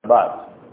بعد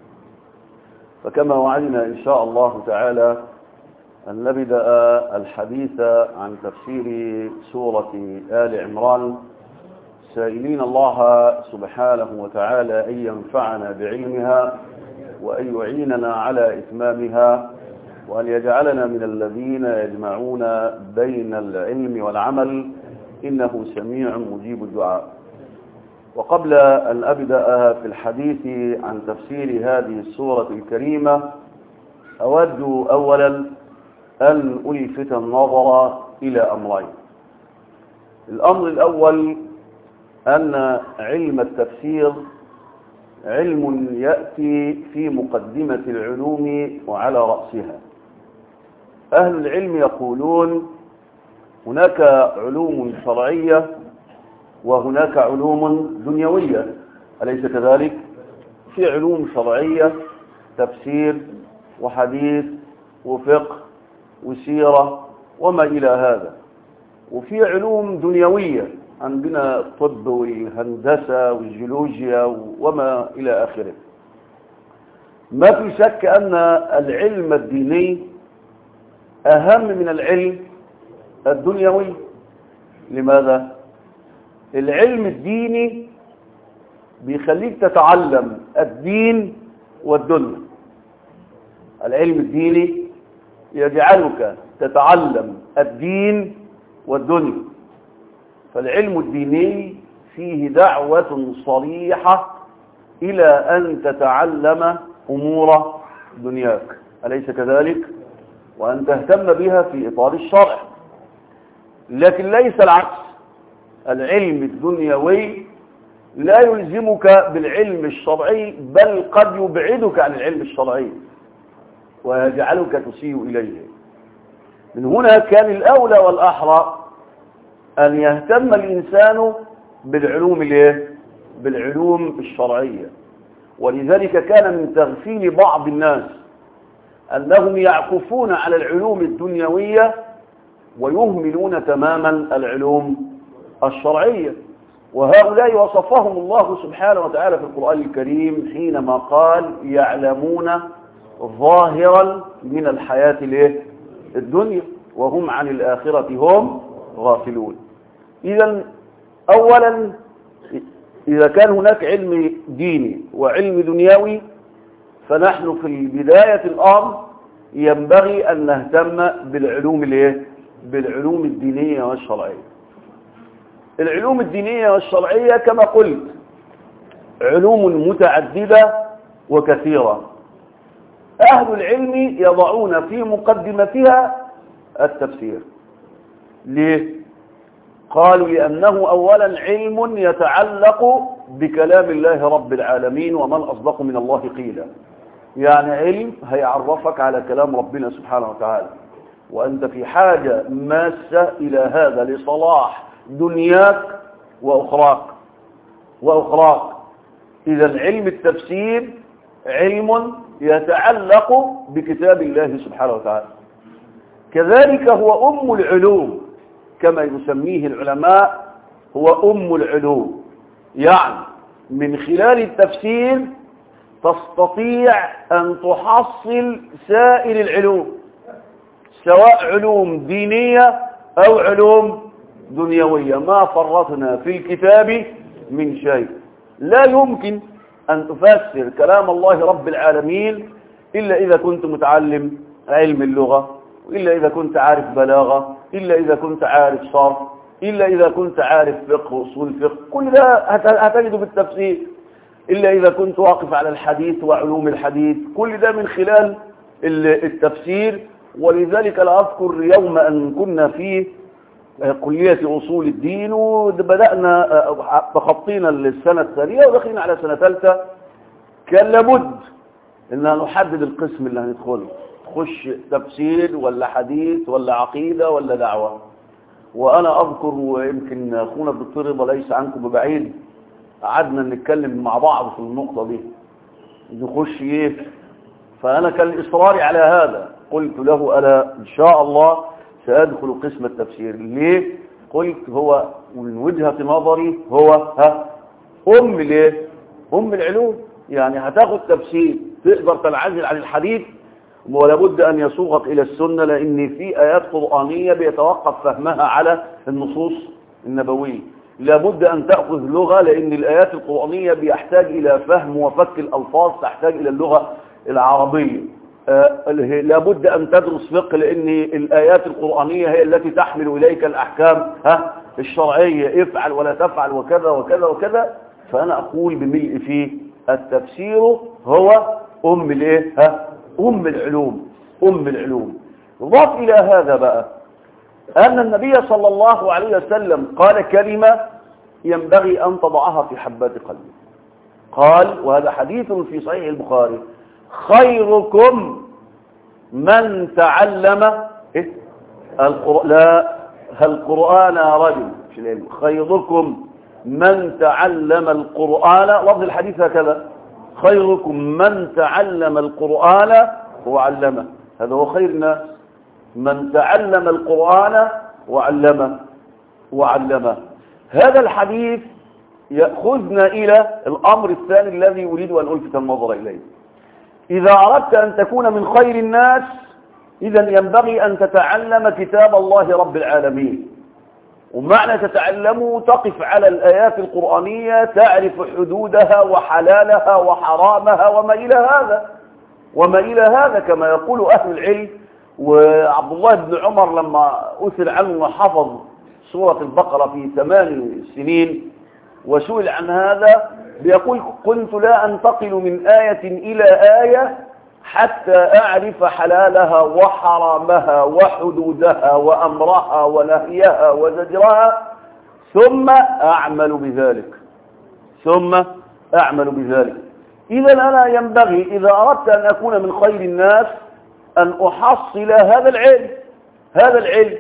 فكما وعدنا إن شاء الله تعالى أن نبدأ الحديث عن تفسير سورة آل عمران سائلين الله سبحانه وتعالى أن ينفعنا بعلمها وأن يعيننا على إتمامها وأن يجعلنا من الذين يجمعون بين العلم والعمل إنه سميع مجيب الدعاء وقبل أن أبدأ في الحديث عن تفسير هذه السورة الكريمة أود أولا أن ألفت النظر إلى أمرين الأمر الأول أن علم التفسير علم يأتي في مقدمة العلوم وعلى رأسها أهل العلم يقولون هناك علوم شرعية وهناك علوم دنيوية أليس كذلك؟ في علوم شرعية تفسير وحديث وفقه وسيرة وما إلى هذا وفي علوم دنيوية عندنا الطب والهندسة والجيولوجيا وما إلى آخره ما في شك أن العلم الديني أهم من العلم الدنيوي لماذا؟ العلم الديني بيخليك تتعلم الدين والدنيا العلم الديني يجعلك تتعلم الدين والدنيا فالعلم الديني فيه دعوة صريحة إلى أن تتعلم أمور دنياك أليس كذلك؟ وأن تهتم بها في إطار الشرع لكن ليس العكس العلم الدنيوي لا يلزمك بالعلم الشرعي بل قد يبعدك عن العلم الشرعي ويجعلك تسيء إليه من هنا كان الأولى والأحرى أن يهتم الإنسان بالعلوم الايه بالعلوم الشرعية ولذلك كان من تغفيل بعض الناس أنهم يعكفون على العلوم الدنيوية ويهملون تماما العلوم الشرعية وهؤلاء وصفهم الله سبحانه وتعالى في القرآن الكريم حينما قال يعلمون ظاهرا من الحياة الدنيا وهم عن الآخرة هم غافلون إذا أولا إذا كان هناك علم ديني وعلم دنيوي فنحن في بداية الأمر ينبغي أن نهتم بالعلوم الايه بالعلوم الدينية والشرعية العلوم الدينية والشرعية كما قلت علوم متعددة وكثيرة أهل العلم يضعون في مقدمتها التفسير ليه؟ قالوا لأنه أولا علم يتعلق بكلام الله رب العالمين ومن أصدق من الله قيلا يعني علم هيعرفك على كلام ربنا سبحانه وتعالى وأنت في حاجة ماسة إلى هذا لصلاح دنياك وأخراك وأخراك إذا علم التفسير علم يتعلق بكتاب الله سبحانه وتعالى كذلك هو أم العلوم كما يسميه العلماء هو أم العلوم يعني من خلال التفسير تستطيع أن تحصل سائر العلوم سواء علوم دينية أو علوم دنيوية ما فرطنا في الكتاب من شيء لا يمكن أن تفسر كلام الله رب العالمين إلا إذا كنت متعلم علم اللغة إلا إذا كنت عارف بلاغة إلا إذا كنت عارف صرف إلا إذا كنت عارف فقه وأصول فقه كل ده هتجده بالتفسير إلا إذا كنت واقف على الحديث وعلوم الحديث كل ده من خلال التفسير ولذلك لا أذكر يوم أن كنا في كلية أصول الدين وبدأنا تخطينا السنة الثانية ودخلنا على سنة ثالثة كان لابد أن نحدد القسم اللي هندخله تخش تفسير ولا حديث ولا عقيدة ولا دعوة وأنا أذكر ويمكن أخونا الدكتور رضا ليس عنكم ببعيد قعدنا نتكلم مع بعض في النقطة دي نخش إيه فأنا كان إصراري على هذا قلت له أنا إن شاء الله سأدخل قسم التفسير ليه قلت هو من وجهة نظري هو ها أم ليه أم العلوم يعني هتاخد تفسير تقدر تنعزل عن الحديث ولا بد أن يسوقك إلى السنة لأن في آيات قرآنية بيتوقف فهمها على النصوص النبوية لابد أن تأخذ لغة لأن الآيات القرآنية بيحتاج إلى فهم وفك الألفاظ تحتاج إلى اللغة العربية آه لابد أن تدرس فقه لأن الآيات القرآنية هي التي تحمل إليك الأحكام ها الشرعية افعل ولا تفعل وكذا وكذا وكذا فأنا أقول بملء فيه التفسير هو أم الايه ها أم العلوم أم العلوم ضاف إلى هذا بقى أن النبي صلى الله عليه وسلم قال كلمة ينبغي أن تضعها في حبات قلبي قال وهذا حديث في صحيح البخاري خيركم من تعلم إيه؟ القرآن لا القرآن رجل خيركم من تعلم القرآن لفظ الحديث هكذا خيركم من تعلم القرآن وعلمه هذا هو خير الناس من تعلم القرآن وعلمه وعلمه هذا الحديث يأخذنا إلى الأمر الثاني الذي أريد أن ألفت النظر إليه إذا أردت أن تكون من خير الناس إذا ينبغي أن تتعلم كتاب الله رب العالمين ومعنى تتعلمه تقف على الآيات القرآنية تعرف حدودها وحلالها وحرامها وما إلى هذا وما إلى هذا كما يقول أهل العلم وعبد الله بن عمر لما أثر عنه حفظ سورة البقرة في ثمان سنين وسئل عن هذا بيقول كنت لا أنتقل من آية إلى آية حتى أعرف حلالها وحرامها وحدودها وأمرها ونهيها وزجرها ثم أعمل بذلك ثم أعمل بذلك إذا أنا ينبغي إذا أردت أن أكون من خير الناس أن أحصل هذا العلم هذا العلم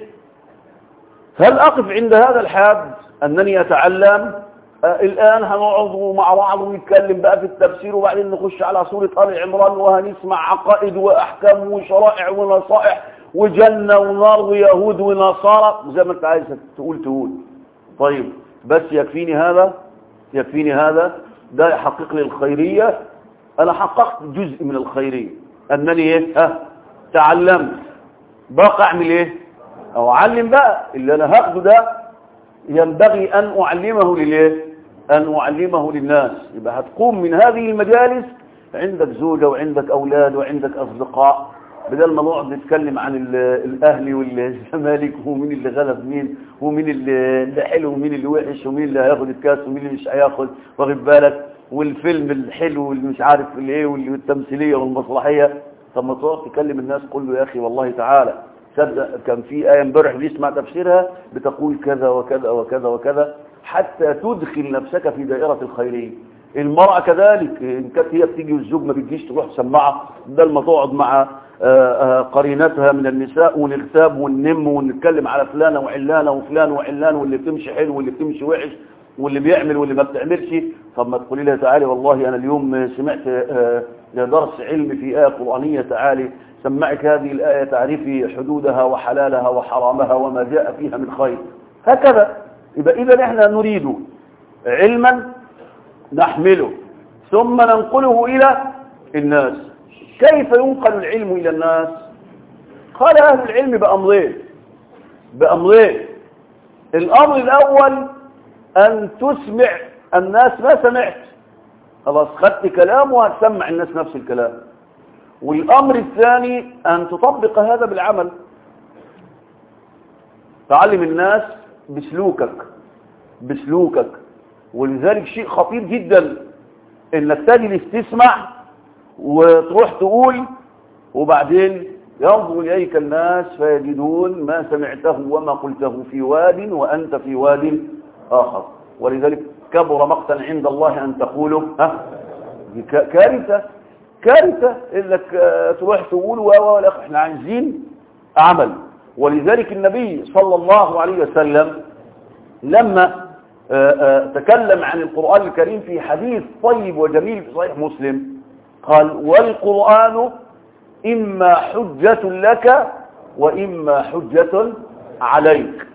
هل أقف عند هذا الحد أنني أتعلم آه الآن هنقعد مع بعض ونتكلم بقى في التفسير وبعدين نخش على سورة آل عمران وهنسمع عقائد وأحكام وشرائع ونصائح وجنة ونار ويهود ونصارى زي ما انت عايز تقول تقول طيب بس يكفيني هذا يكفيني هذا ده يحقق لي الخيرية أنا حققت جزء من الخيرية أنني إيه ها تعلمت بقى أعمل إيه أو أعلم بقى اللي أنا هاخده ده ينبغي أن أعلمه للإيه أن أعلمه للناس يبقى هتقوم من هذه المجالس عندك زوجة وعندك أولاد وعندك أصدقاء بدل ما نقعد نتكلم عن الأهلي والزمالك ومين اللي غلب مين ومين اللي حلو ومين اللي وحش ومين اللي هياخد الكاس ومين اللي مش هياخد واخد بالك والفيلم الحلو واللي مش عارف الايه والتمثيليه والمسرحيه طب ما تقعد تكلم الناس قول له يا اخي والله تعالى صدق كان في آية امبارح بيسمع تفسيرها بتقول كذا وكذا وكذا وكذا حتى تدخل نفسك في دائرة الخيرية المرأة كذلك إن كانت هي بتيجي والزوج ما بتجيش تروح تسمعها بدل ما تقعد مع قرينتها من النساء ونغتاب وننم ونتكلم على فلانة وعلانة وفلان وعلان واللي بتمشي حلو واللي بتمشي وحش واللي بيعمل واللي ما بتعملش طب ما تقولي لها تعالي والله أنا اليوم سمعت درس علم في آية قرآنية تعالي سمعك هذه الآية تعرفي حدودها وحلالها وحرامها وما جاء فيها من خير هكذا يبقى إذا احنا نريد علما نحمله ثم ننقله إلى الناس كيف ينقل العلم إلى الناس قال أهل العلم بأمرين بأمرين الأمر الأول أن تسمع الناس ما سمعت خلاص خدت كلام وهتسمع الناس نفس الكلام والأمر الثاني أن تطبق هذا بالعمل تعلم الناس بسلوكك بسلوكك ولذلك شيء خطير جدا انك تجلس تسمع وتروح تقول وبعدين ينظر إليك الناس فيجدون ما سمعته وما قلته في واد وأنت في واد آخر ولذلك كبر مقتا عند الله أن تقولوا ها كارثة كارثة انك تروح تقول و احنا عايزين عمل ولذلك النبي صلى الله عليه وسلم لما تكلم عن القرآن الكريم في حديث طيب وجميل في صحيح مسلم قال والقرآن إما حجة لك وإما حجة عليك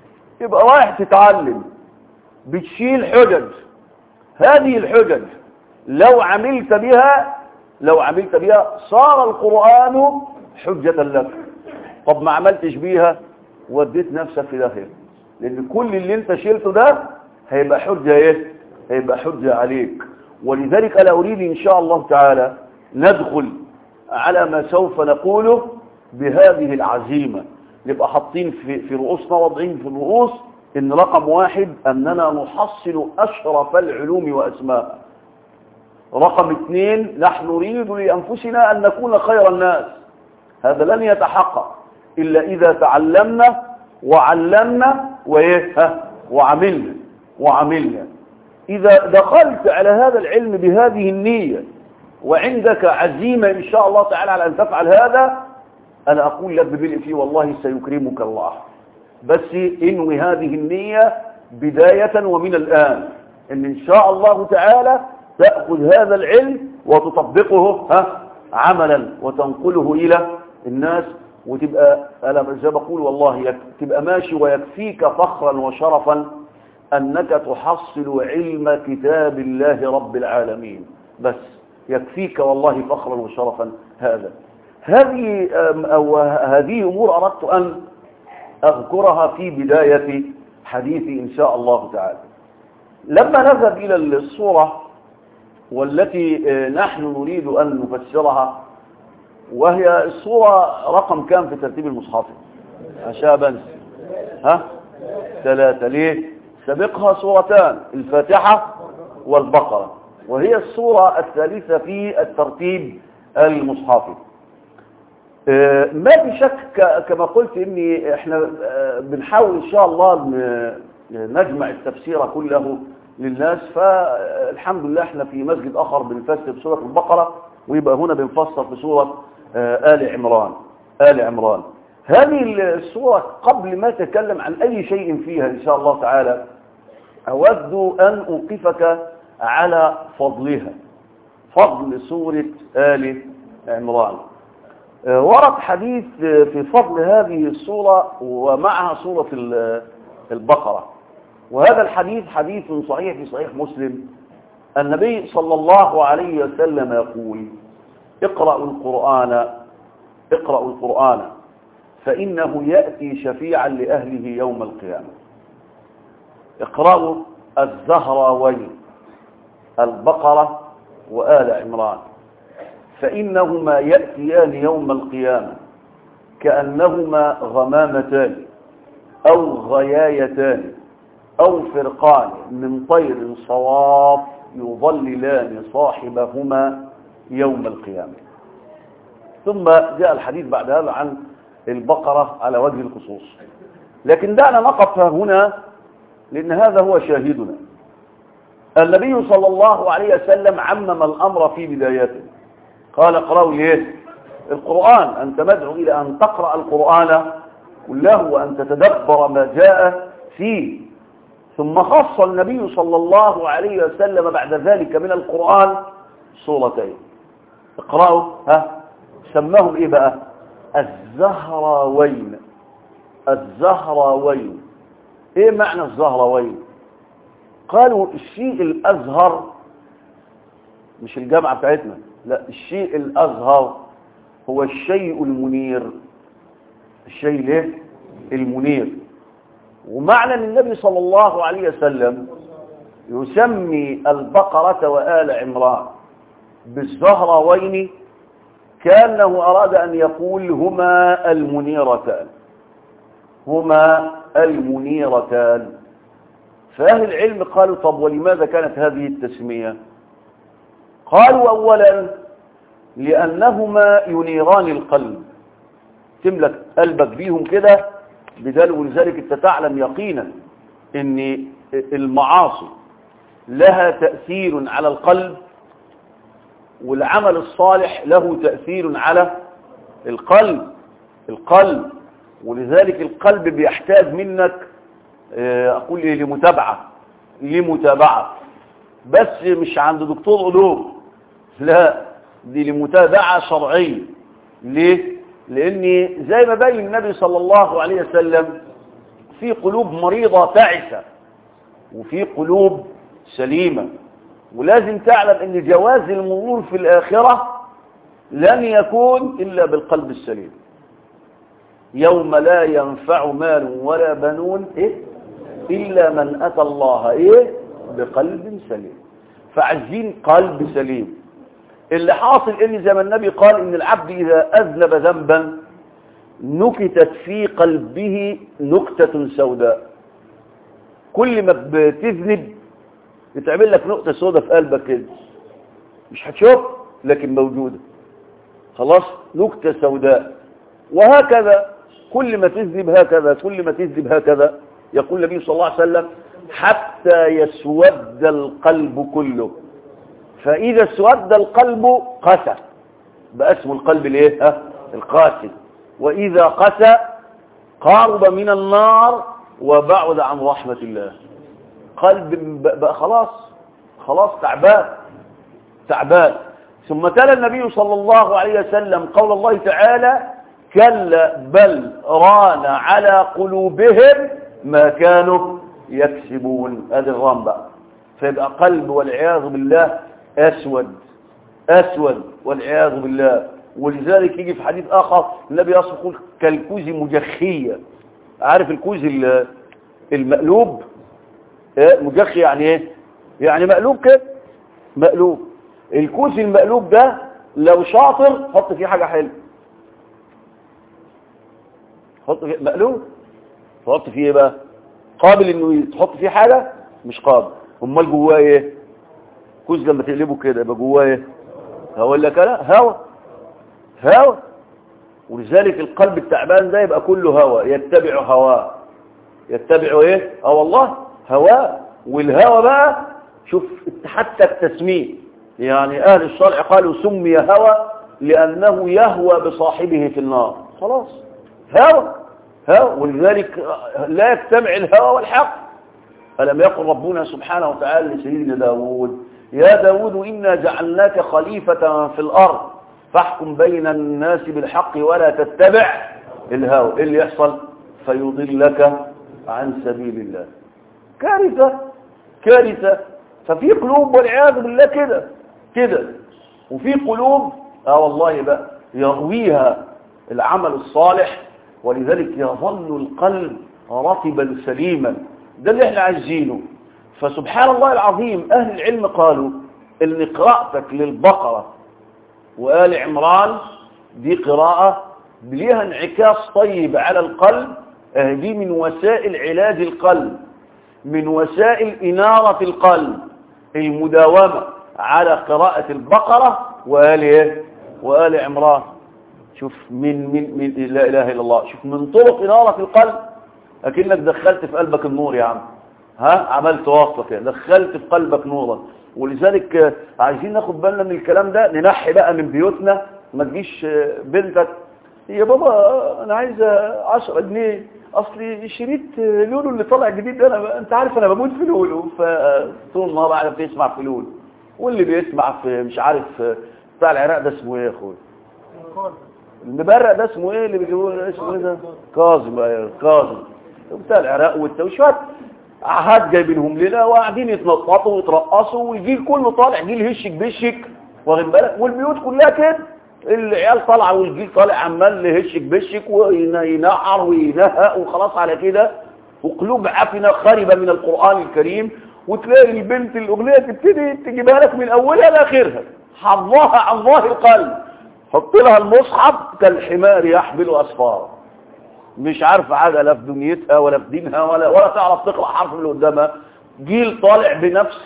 يبقى رايح تتعلم بتشيل حجج هذه الحجج لو عملت بها لو عملت بها صار القرآن حجة لك طب ما عملتش بيها وديت نفسك في داخل لان كل اللي انت شلته ده هيبقى حجة ايه هيبقى حجة عليك ولذلك انا اريد ان شاء الله تعالى ندخل على ما سوف نقوله بهذه العزيمة نبقى حاطين في, في رؤوسنا وضعين في الرؤوس ان رقم واحد اننا نحصل اشرف العلوم واسماء رقم اثنين نحن نريد لانفسنا ان نكون خير الناس هذا لن يتحقق الا اذا تعلمنا وعلمنا وايه ها وعملنا وعملنا اذا دخلت على هذا العلم بهذه النية وعندك عزيمة ان شاء الله تعالى على ان تفعل هذا انا اقول لك ببلء فيه والله سيكرمك الله بس انوي هذه النية بداية ومن الآن ان ان شاء الله تعالى تأخذ هذا العلم وتطبقه ها عملا وتنقله الى الناس وتبقى انا زي بقول والله تبقى ماشي ويكفيك فخرا وشرفا انك تحصل علم كتاب الله رب العالمين بس يكفيك والله فخرا وشرفا هذا هذه أو هذه امور اردت ان أذكرها في بداية حديثي إن شاء الله تعالى لما نذهب إلى الصورة والتي نحن نريد أن نفسرها وهي الصورة رقم كام في ترتيب المصحف عشابا ها ثلاثة ليه سبقها صورتان الفاتحة والبقرة وهي الصورة الثالثة في الترتيب المصحفي ما في شك كما قلت اني احنا بنحاول ان شاء الله نجمع التفسير كله للناس فالحمد لله احنا في مسجد اخر بنفسر سورة البقرة ويبقى هنا بنفسر في سورة آل عمران آل عمران هذه السورة قبل ما اتكلم عن اي شيء فيها ان شاء الله تعالى اود ان اوقفك على فضلها فضل سورة آل عمران ورد حديث في فضل هذه السورة ومعها سورة البقرة وهذا الحديث حديث صحيح في صحيح مسلم النبي صلى الله عليه وسلم يقول اقرأوا القرآن اقرأوا القرآن فإنه يأتي شفيعا لأهله يوم القيامة اقرأوا الزهراوين البقرة وآل عمران فإنهما يأتيان يوم القيامة كأنهما غمامتان أو غيايتان أو فرقان من طير صواف يظللان صاحبهما يوم القيامة ثم جاء الحديث بعد هذا عن البقرة على وجه الخصوص لكن دعنا نقف هنا لأن هذا هو شاهدنا النبي صلى الله عليه وسلم عمم الأمر في بدايته قال اقرأوا ليه القرآن أنت مدعو إلى أن تقرأ القرآن كله وأن تتدبر ما جاء فيه ثم خص النبي صلى الله عليه وسلم بعد ذلك من القرآن صورتين اقرأوا ها سماهم ايه بقى الزهراوين الزهراوين ايه معنى الزهراوين قالوا الشيء الازهر مش الجامعة بتاعتنا لا الشيء الازهر هو الشيء المنير الشيء ليه المنير ومعنى ان النبي صلى الله عليه وسلم يسمي البقرة وآل عمران بالزهراوين كأنه أراد أن يقول هما المنيرتان هما المنيرتان فأهل العلم قالوا طب ولماذا كانت هذه التسمية قالوا أولا لأنهما ينيران القلب تملك قلبك بيهم كده بدل ولذلك انت تعلم يقينا ان المعاصي لها تأثير على القلب والعمل الصالح له تأثير على القلب القلب ولذلك القلب بيحتاج منك اقول ايه لمتابعة لمتابعة بس مش عند دكتور قلوب لا دي لمتابعة شرعية ليه لان زي ما بين النبي صلى الله عليه وسلم في قلوب مريضة تعسة وفي قلوب سليمة ولازم تعلم ان جواز المرور في الآخرة لن يكون إلا بالقلب السليم يوم لا ينفع مال ولا بنون إيه؟ إلا من أتى الله إيه؟ بقلب سليم فعايزين قلب سليم اللي حاصل ان زي ما النبي قال ان العبد اذا اذنب ذنبا نكتت في قلبه نكتة سوداء كل ما بتذنب يتعمل لك نقطة سوداء في قلبك كده مش هتشوف لكن موجودة خلاص نكتة سوداء وهكذا كل ما تذنب هكذا كل ما تذنب هكذا يقول النبي صلى الله عليه وسلم حتى يسود القلب كله فإذا اسود القلب قسى بقى اسمه القلب الايه ها القاسي وإذا قسى قارب من النار وبعد عن رحمة الله قلب بقى خلاص خلاص تعبان تعبان ثم تلا النبي صلى الله عليه وسلم قول الله تعالى كلا بل ران على قلوبهم ما كانوا يكسبون هذا الرام بقى فيبقى قلب والعياذ بالله أسود أسود والعياذ بالله ولذلك يجي في حديث آخر النبي أصلا يقول كالكوز مجخية عارف الكوز المقلوب إيه؟ مجخي يعني ايه يعني مقلوب كده مقلوب الكوز المقلوب ده لو شاطر حط فيه حاجة حلوه حط فيه مقلوب تحط فيه ايه بقى قابل انه تحط فيه حاجة مش قابل امال جواه ايه كوز لما تقلبه كده يبقى جواه ايه هقول لك لا هوا هوا ولذلك القلب التعبان ده يبقى كله هوا يتبع هواه يتبع ايه اه والله هواه والهوى بقى شوف حتى التسميه يعني اهل الشرع قالوا سمي هوى لانه يهوى بصاحبه في النار خلاص هوى هوى ولذلك لا يجتمع الهوى والحق ألم يقل ربنا سبحانه وتعالى لسيدنا داود يا داود إنا جعلناك خليفة في الأرض فاحكم بين الناس بالحق ولا تتبع الهوى إيه اللي يحصل فيضلك عن سبيل الله كارثة كارثة ففي قلوب والعياذ بالله كده كده وفي قلوب اه والله بقى يرويها العمل الصالح ولذلك يظل القلب رطبا سليما ده اللي احنا عايزينه فسبحان الله العظيم اهل العلم قالوا ان قراءتك للبقرة وآل عمران دي قراءة ليها انعكاس طيب على القلب دي من وسائل علاج القلب من وسائل إنارة القلب المداومة على قراءة البقرة وآل إيه؟ وآل عمران شوف من من من لا إله إلا الله شوف من طرق إنارة القلب أكنك دخلت في قلبك النور يا عم ها عملت وصفة كده دخلت في قلبك نورا ولذلك عايزين ناخد بالنا من الكلام ده ننحي بقى من بيوتنا ما تجيش بنتك يا بابا انا عايزه 10 جنيه اصلي شريط لولو اللي طالع جديد ده انا انت عارف انا بموت في لولو فطول النهار قاعد بيسمع في لولو واللي بيسمع في مش عارف بتاع العراق ده اسمه ايه يا اخويا المبرق ده اسمه ايه اللي بيجيبوه اسمه ايه ده كاظم ايوه كاظم بتاع العراق والتوشات عهد جايبينهم لنا وقاعدين يتنططوا ويترقصوا والجيل كله طالع جيل هشك بشك واخد بالك والبيوت كلها كده العيال طالعه والجيل طالع عمال هشك بشك وينعر وينهق وخلاص على كده وقلوب عفنه خربه من القران الكريم وتلاقي البنت الاغنيه تبتدي تجيبها لك من اولها لاخرها حظها عن ظاهر القلب حط لها المصحف كالحمار يحمل اسفار مش عارفه حاجه لا في دنيتها ولا في دينها ولا ولا تعرف تقرا حرف اللي قدامها جيل طالع بنفس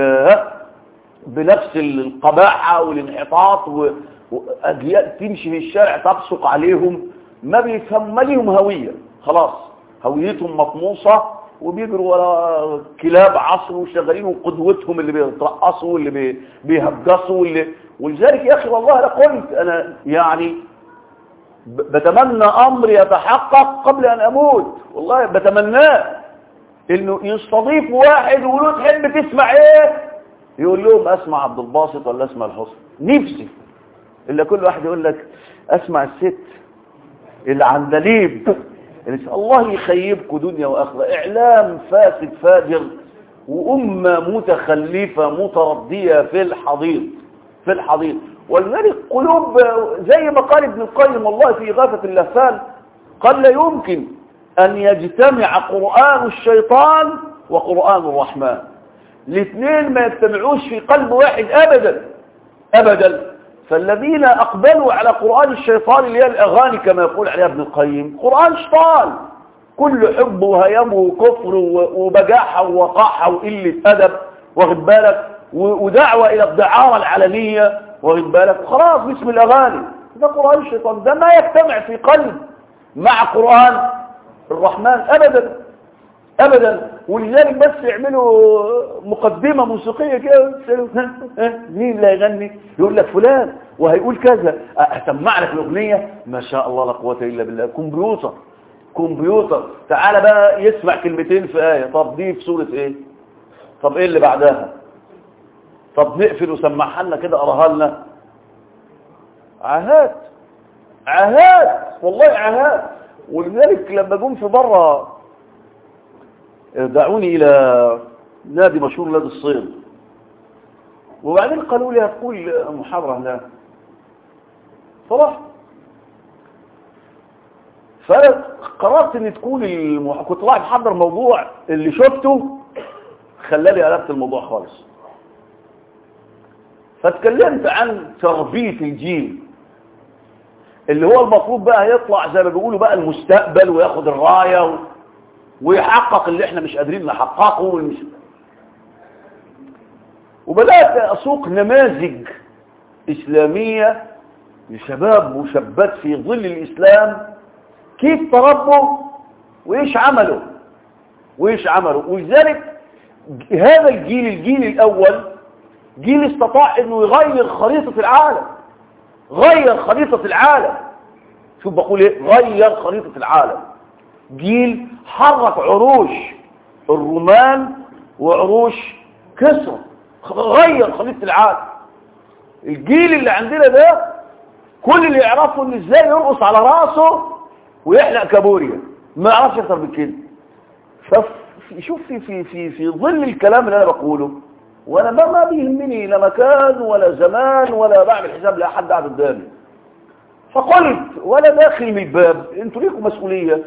بنفس القباحه والانحطاط واجيال تمشي في الشارع تبصق عليهم ما بيفهم ما ليهم هويه خلاص هويتهم مطموسه وبيجروا ورا كلاب عصر وشغالين قدوتهم اللي بيترقصوا واللي بيهجصوا واللي ولذلك يا اخي والله انا قلت انا يعني بتمنى امر يتحقق قبل ان اموت والله بتمناه انه يستضيف واحد ويقول له تحب تسمع ايه يقول لهم اسمع عبد الباسط ولا اسمع الحسن نفسي الا كل واحد يقول لك اسمع الست العندليب الله يخيبكم دنيا واخره اعلام فاسد فاجر وأمة متخلفة متردية في الحضيض في الحضيض ولذلك قلوب زي ما قال ابن القيم والله في إغاثة اللهفان قال لا يمكن أن يجتمع قرآن الشيطان وقرآن الرحمن الاثنين ما يجتمعوش في قلب واحد أبدا أبدا فالذين أقبلوا على قرآن الشيطان اللي هي الأغاني كما يقول عليها ابن القيم قرآن شيطان كل حب وهيام وكفر وبجاحة ووقاحة وقلة أدب واخد بالك ودعوة إلى الدعارة العلنية واخد بالك خلاص باسم الأغاني ده قرآن الشيطان ده ما يجتمع في قلب مع قرآن الرحمن أبدا أبدا ولذلك بس يعملوا مقدمة موسيقية كده مين اللي هيغني يقول لك فلان وهيقول كذا أسمع لك الأغنية ما شاء الله لا قوة إلا بالله كمبيوتر كمبيوتر تعالى بقى يسمع كلمتين في آية طب دي في سورة ايه طب ايه اللي بعدها طب نقفل وسمعها لنا كده قراها لنا عهات عهات والله عهات ولذلك لما جم في بره دعوني الى نادي مشهور نادي الصيد وبعدين قالوا لي هتقول محاضرة هناك فرحت فانا قررت ان تكون المح... كنت رايح احضر موضوع اللي شفته خلالي قلبت الموضوع خالص فاتكلمت عن تربية الجيل اللي هو المفروض بقى يطلع زي ما بيقولوا بقى المستقبل وياخد الراية و... ويحقق اللي احنا مش قادرين نحققه والمش... وبدأت أسوق نماذج إسلامية لشباب وشابات في ظل الإسلام كيف تربوا وإيش عملوا وإيش عملوا ولذلك هذا الجيل الجيل الأول جيل استطاع أنه يغير خريطة العالم غير خريطة العالم شوف بقول ايه غير خريطة العالم جيل حرك عروش الرومان وعروش كسرى غير خريطة العالم الجيل اللي عندنا ده كل اللي يعرفه ان ازاي يرقص على راسه ويحلق كابوريا ما يعرفش اكتر من كده فشوف في في في في ظل الكلام اللي انا بقوله وانا ما ما بيهمني لا مكان ولا زمان ولا بعمل حساب لاحد قاعد قدامي فقلت وانا داخل من الباب انتوا ليكم مسؤوليه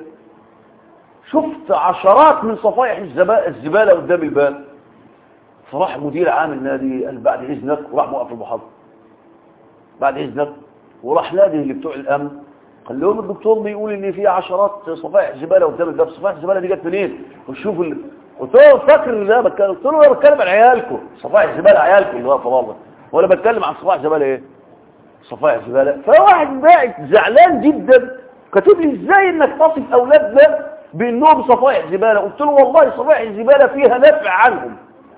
شفت عشرات من صفائح الزباله قدام الباب فراح مدير عام النادي قال بعد اذنك وراح موقف المحاضره بعد اذنك وراح نادي اللي بتوع الامن قال لهم الدكتور بيقول ان في عشرات صفائح زباله قدام الباب صفائح الزباله دي جت منين وشوفوا ال... قلت له فاكر ان ده بتكلم قلت له انا بتكلم عن عيالكم صفائح زباله عيالكم اللي واقفه والله ولا بتكلم عن صفائح زباله ايه صفائح زباله فواحد باعت زعلان جدا كاتب لي ازاي انك تصف اولادنا بانهم صفائح زباله قلت له والله صفائح الزباله فيها نفع عنهم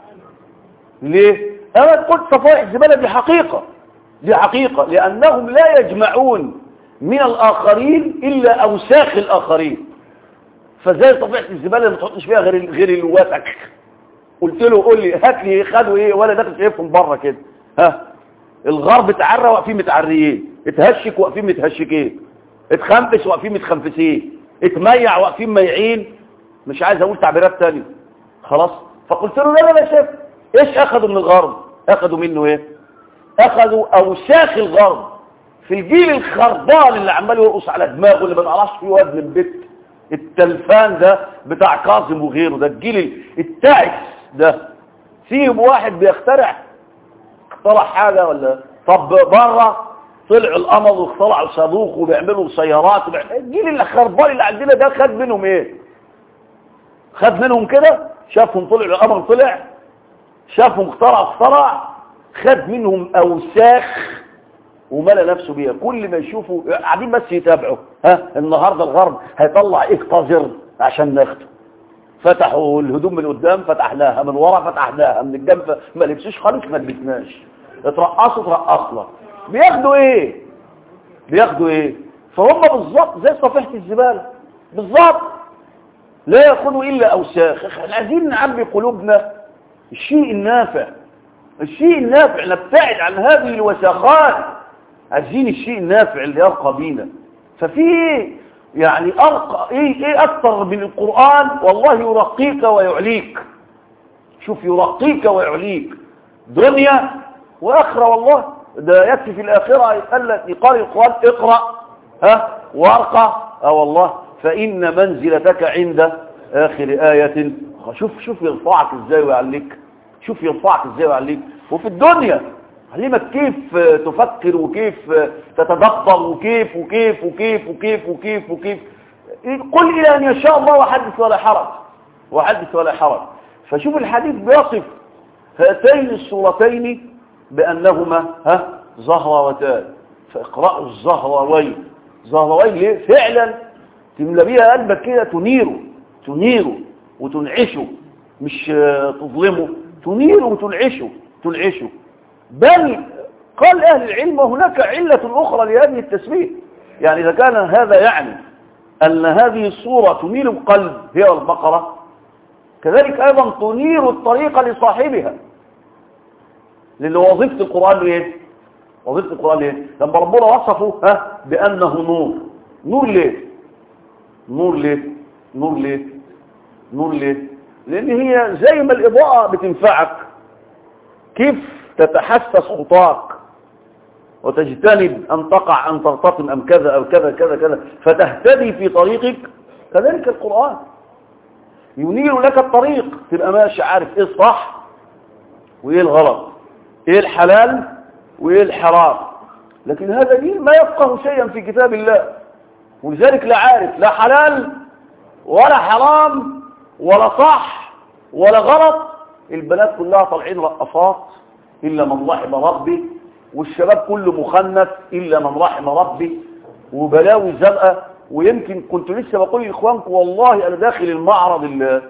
ليه انا قلت صفائح زباله دي حقيقه دي حقيقه لانهم لا يجمعون من الآخرين إلا أوساخ الآخرين فزي طبيعة الزبالة ما تحطش فيها غير غير الوسخ قلت له قول لي هات لي خدوا ايه ولا داخل شايفهم بره كده ها الغرب اتعرى واقفين متعريين اتهشك واقفين متهشكين اتخنفس واقفين متخنفسين اتميع واقفين ميعين مش عايز اقول تعبيرات تانية خلاص فقلت له لا لا لا شايف ايش اخذوا من الغرب اخذوا منه ايه اخذوا اوساخ الغرب في الجيل الخربان اللي عمال يرقص على دماغه اللي ما نعرفش فيه واد من بيت التلفان ده بتاع كاظم وغيره ده الجيل التعس ده فيهم واحد بيخترع اخترع حاجة ولا طب بره طلعوا القمر واخترعوا صاروخ وبيعملوا سيارات وبيعملوا الجيل الخربان اللي عندنا ده خد منهم ايه خد منهم كده شافهم طلعوا القمر طلع شافهم اخترع اخترع خد منهم اوساخ وملى نفسه بيها كل ما يشوفوا قاعدين بس يتابعوا ها النهاردة الغرب هيطلع ايه قذر عشان ناخده فتحوا الهدوم من قدام فتحناها من ورا فتحناها من الجنب ما لبسوش خالص ما لبسناش اترقصوا اترقصنا بياخدوا ايه بياخدوا ايه فهم بالظبط زي صفيحة الزبالة بالظبط لا ياخذوا الا اوساخ احنا عايزين نعبي قلوبنا الشيء النافع الشيء النافع نبتعد عن هذه الوساخات عايزين الشيء النافع اللي يرقى بينا ففي يعني أرقى إيه, إيه أكثر من القرآن والله يرقيك ويعليك شوف يرقيك ويعليك دنيا واخره والله ده يكفي في الاخره يقال لك يقال القران اقرا ها وارقى اه والله فان منزلتك عند اخر ايه شوف شوف يرفعك ازاي ويعليك شوف يرفعك ازاي ويعليك وفي الدنيا علمك كيف تفكر وكيف تتدبر وكيف وكيف وكيف وكيف وكيف وكيف قل إلى أن يشاء الله وحدث ولا حرج وحدث ولا حرج فشوف الحديث بيصف هاتين الصورتين بأنهما ها زهروتان فاقرأوا الزهروين زهروين ليه فعلا تملى بيها قلبك كده تنيره تنيره وتنعشه مش تظلمه تنيره وتنعشه تنعشه بل قال أهل العلم هناك علة أخرى لهذه التسمية يعني إذا كان هذا يعني أن هذه الصورة تنير القلب هي البقرة كذلك أيضا تنير الطريق لصاحبها لأن وظيفة القرآن ليه؟ وظيفة القرآن ليه؟ لما ربنا وصفه ها بأنه نور نور ليه؟ نور ليه؟ نور ليه؟ نور ليه؟ لأن هي زي ما الإضاءة بتنفعك كيف تتحسس خطاك وتجتنب أن تقع أن ترتطم أم كذا أو كذا كذا كذا فتهتدي في طريقك كذلك القرآن ينير لك الطريق تبقى ماشي عارف ايه الصح وايه الغلط ايه الحلال وايه الحرام لكن هذا دين ما يفقه شيئا في كتاب الله ولذلك لا عارف لا حلال ولا حرام ولا صح ولا غلط البنات كلها طالعين رقصات إلا من رحم ربي والشباب كله مخنث إلا من رحم ربي وبلاوي زرقاء ويمكن كنت لسه بقول لإخوانكم والله أنا داخل المعرض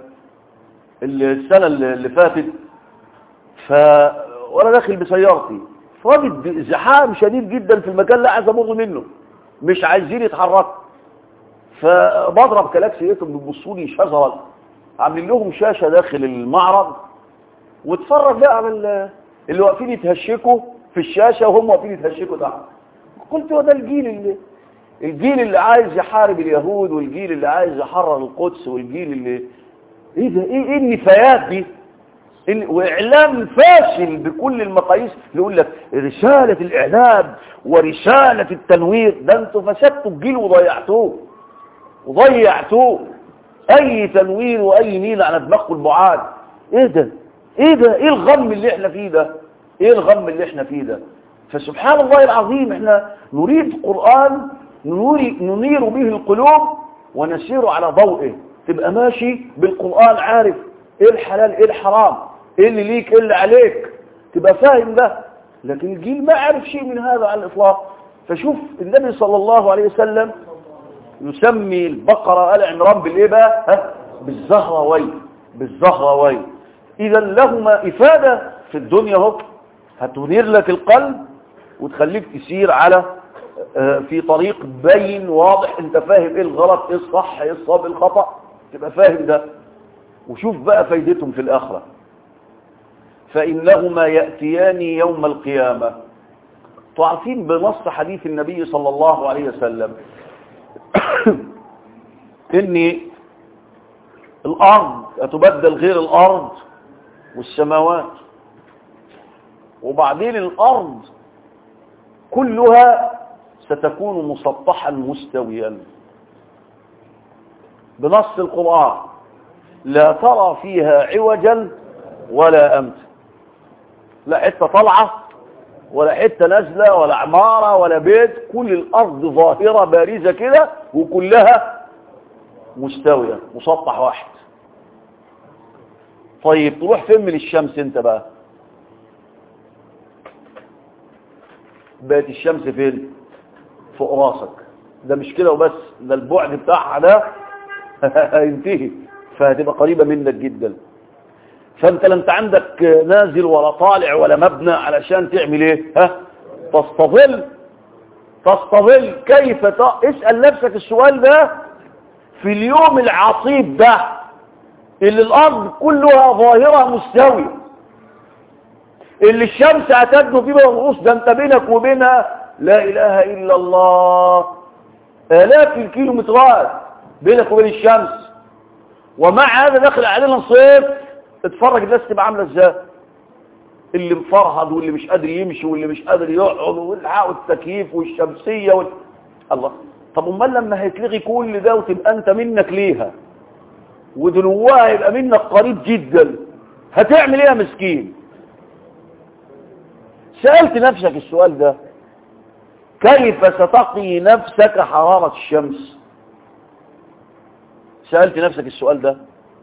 السنة اللي فاتت ف وأنا داخل بسيارتي فوجد زحام شديد جدا في المكان لا عايز أمر منه مش عايزين يتحركوا فبضرب كلاكس لقيتهم بيبصوا لي شجرة عاملين لهم شاشة داخل المعرض واتفرج بقى على اللي واقفين يتهشكوا في الشاشة وهم واقفين يتهشكوا تحت قلت هو ده الجيل اللي الجيل اللي عايز يحارب اليهود والجيل اللي عايز يحرر القدس والجيل اللي ايه ده ايه, إيه النفايات دي إن... واعلام فاشل بكل المقاييس يقول لك رسالة الاعلام ورسالة التنوير ده انتوا فسدتوا الجيل وضيعتوه وضيعتوه اي تنوير واي نيل على دماغكم البعاد ايه ده ايه ده ايه الغم اللي احنا فيه ده ايه الغم اللي احنا فيه ده فسبحان الله العظيم احنا نريد قرآن ننير به القلوب ونسير على ضوئه تبقى ماشي بالقرآن عارف ايه الحلال ايه الحرام ايه اللي ليك ايه اللي عليك تبقى فاهم ده لكن الجيل ما عارف شيء من هذا على الاطلاق فشوف النبي صلى الله عليه وسلم يسمي البقرة آل عمران بالايه بقى ها بالزهروين بالزهروين اذا لهما افادة في الدنيا اهو هتنير لك القلب وتخليك تسير على في طريق بين واضح انت فاهم ايه الغلط ايه الصح ايه الصواب ايه الخطأ تبقى فاهم ده وشوف بقى فايدتهم في الاخرة فإنهما يأتيان يوم القيامة تعرفين بنص حديث النبي صلى الله عليه وسلم ان الارض هتبدل غير الارض والسماوات وبعدين الارض كلها ستكون مسطحا مستويا بنص القرآن لا ترى فيها عوجا ولا أمتا لا حتة طلعة ولا حتة نازلة ولا عمارة ولا بيت كل الأرض ظاهرة بارزة كده وكلها مستوية مسطح واحد طيب تروح فين من الشمس انت بقى بقت الشمس فين فوق راسك ده مش كده وبس ده البعد بتاعها ده هينتهي فهتبقى قريبة منك جدا فانت لا انت عندك نازل ولا طالع ولا مبنى علشان تعمل ايه ها تستظل تستظل كيف ت... اسأل نفسك السؤال ده في اليوم العصيب ده اللي الارض كلها ظاهرة مستوية اللي الشمس هتدنو فيه بالغص ده انت بينك وبينها لا اله الا الله الاف الكيلومترات بينك وبين الشمس ومع هذا دخل علينا صيف اتفرج الناس تبقى عامله ازاي اللي مفرهد واللي مش قادر يمشي واللي مش قادر يقعد والحق التكييف والشمسيه وال... الله طب امال لما هيتلغي كل ده وتبقى انت منك ليها ودنواها يبقى منك قريب جدا هتعمل ايه يا مسكين سألت نفسك السؤال ده كيف ستقي نفسك حرارة الشمس سألت نفسك السؤال ده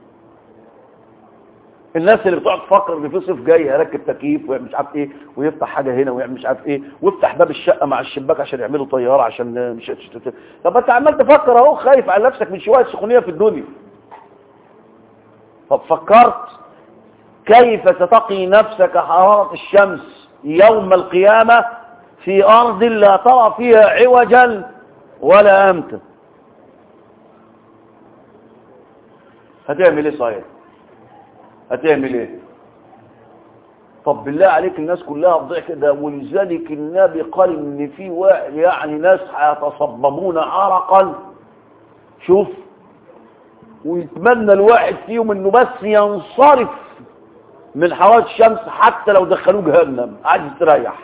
الناس اللي بتقعد تفكر ان في صيف جاي هيركب تكييف ويعمل مش عارف ايه ويفتح حاجه هنا ويعمل مش عارف ايه ويفتح باب الشقه مع الشباك عشان يعملوا طياره عشان مش طب انت عمال تفكر اهو خايف على نفسك من شويه سخونيه في الدنيا طب فكرت كيف ستقي نفسك حراره الشمس يوم القيامه في ارض لا ترى فيها عوجا ولا امتا هتعمل ايه صحيح هتعمل ايه طب بالله عليك الناس كلها تضيع كده ولذلك النبي قال ان في واحد يعني ناس هيتصببون عرقا شوف ويتمنى الواحد فيهم انه بس ينصرف من حوادث الشمس حتى لو دخلوه جهنم عايز يستريح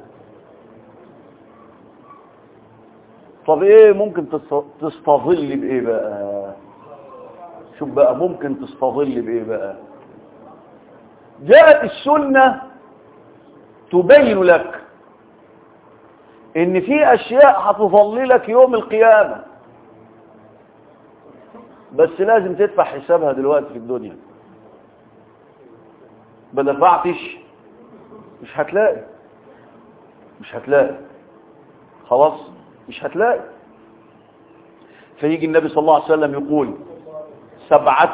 طب ايه ممكن تستظل بايه بقى شوف بقى ممكن تستظل بايه بقى جاءت السنة تبين لك ان في اشياء هتظللك يوم القيامة بس لازم تدفع حسابها دلوقتي في الدنيا ما دفعتش مش هتلاقي مش هتلاقي خلاص مش هتلاقي فيجي النبي صلى الله عليه وسلم يقول سبعة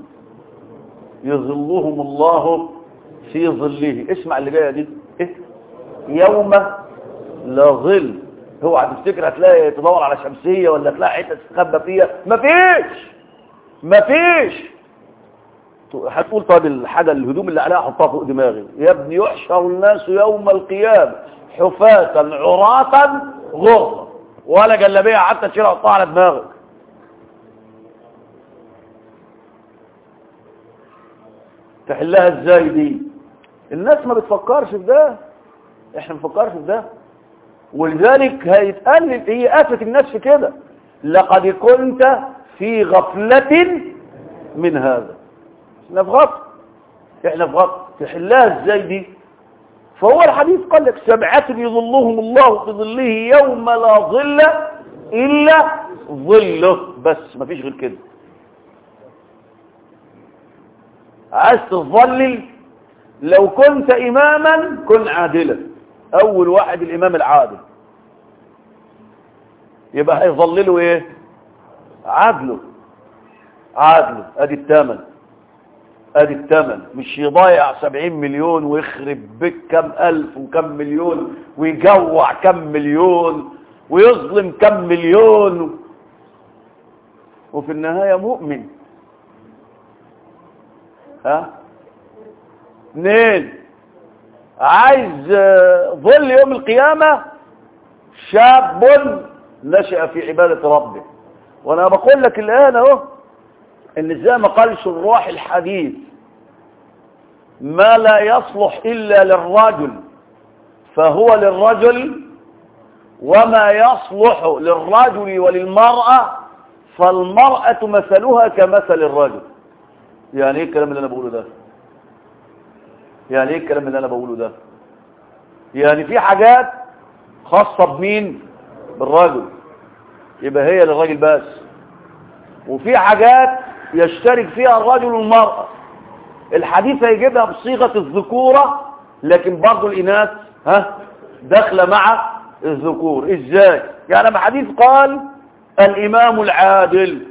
يظلهم الله في ظله اسمع اللي جايه دي إيه؟ يوم لا ظل هو هتفتكر هتلاقي تدور على شمسيه ولا تلاقي حته تستخبى فيها مفيش مفيش هتقول طب الحاجه الهدوم اللي عليها احطها فوق دماغي يا ابني يحشر الناس يوم القيامه حفاة عراة غرة ولا جلابيه حتى تشيلها تحطها على دماغك تحلها ازاي دي الناس ما بتفكرش في ده احنا ما بنفكرش في ده ولذلك هيتقلل هي آفة الناس في كده لقد كنت في غفلة من هذا احنا في غفل احنا في غفل تحلها ازاي دي فهو الحديث قال لك سبعة يظلهم الله في ظله يوم لا ظل إلا ظله بس ما فيش غير كده عايز تظلل لو كنت إماما كن عادلا أول واحد الإمام العادل يبقى هيظلله إيه عدله عدله أدي الثمن أدي الثمن مش يضيع سبعين مليون ويخرب بك كم ألف وكم مليون ويجوع كم مليون ويظلم كم مليون وفي النهاية مؤمن ها اثنين عايز ظل يوم القيامة شاب نشأ في عبادة ربه وانا بقول لك الان اهو ان زي ما قال شراح الحديث ما لا يصلح الا للرجل فهو للرجل وما يصلح للرجل وللمرأة فالمرأة مثلها كمثل الرجل يعني ايه الكلام اللي انا بقوله ده يعني ايه الكلام اللي انا بقوله ده يعني في حاجات خاصة بمين بالرجل يبقى هي للراجل بس وفي حاجات يشترك فيها الرجل والمرأة الحديث هيجيبها بصيغة الذكورة لكن برضو الإناث ها داخله مع الذكور ازاي يعني ما حديث قال الإمام العادل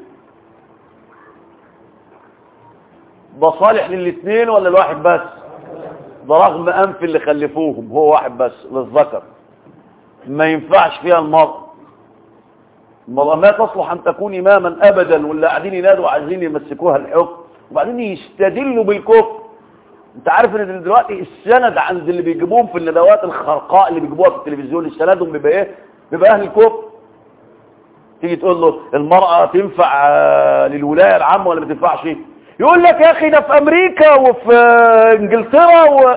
ده صالح للاثنين ولا الواحد بس ده رغم أنف اللي خلفوهم هو واحد بس للذكر ما ينفعش فيها المرأة المرأة ما تصلح أن تكون إماما أبدا واللي قاعدين ينادوا عايزين يمسكوها الحكم وبعدين يستدلوا بالكفر انت عارف ان دلوقتي السند عند اللي بيجيبوهم في الندوات الخرقاء اللي بيجيبوها في التلفزيون السندهم بيبقى ايه بيبقى اهل الكفر تيجي تقول له المرأة تنفع للولاية العامة ولا ما تنفعش يقول لك يا اخي ده في امريكا وفي انجلترا و